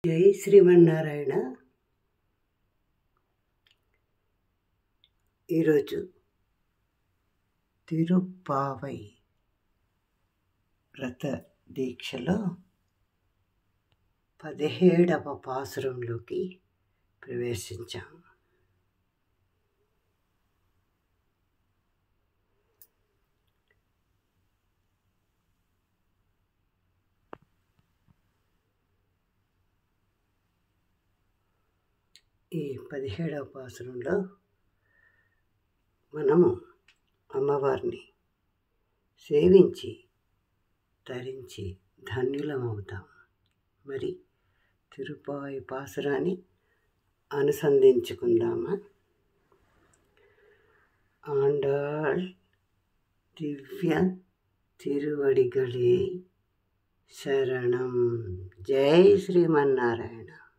జై శ్రీమన్నారాయణ ఈరోజు తిరుప్పావై వ్రత దీక్షలో పదిహేడవ పాసురంలోకి ప్రవేశించాము ఈ పదిహేడవ పాసురంలో మనము అమ్మవారిని సేవించి ధరించి ధన్యులమవుతాం మరి తిరుపాయి పాసురాన్ని అనుసంధించుకుందామా ఆండాళ్ దివ్య తిరువడిగళే శరణం జై శ్రీమన్నారాయణ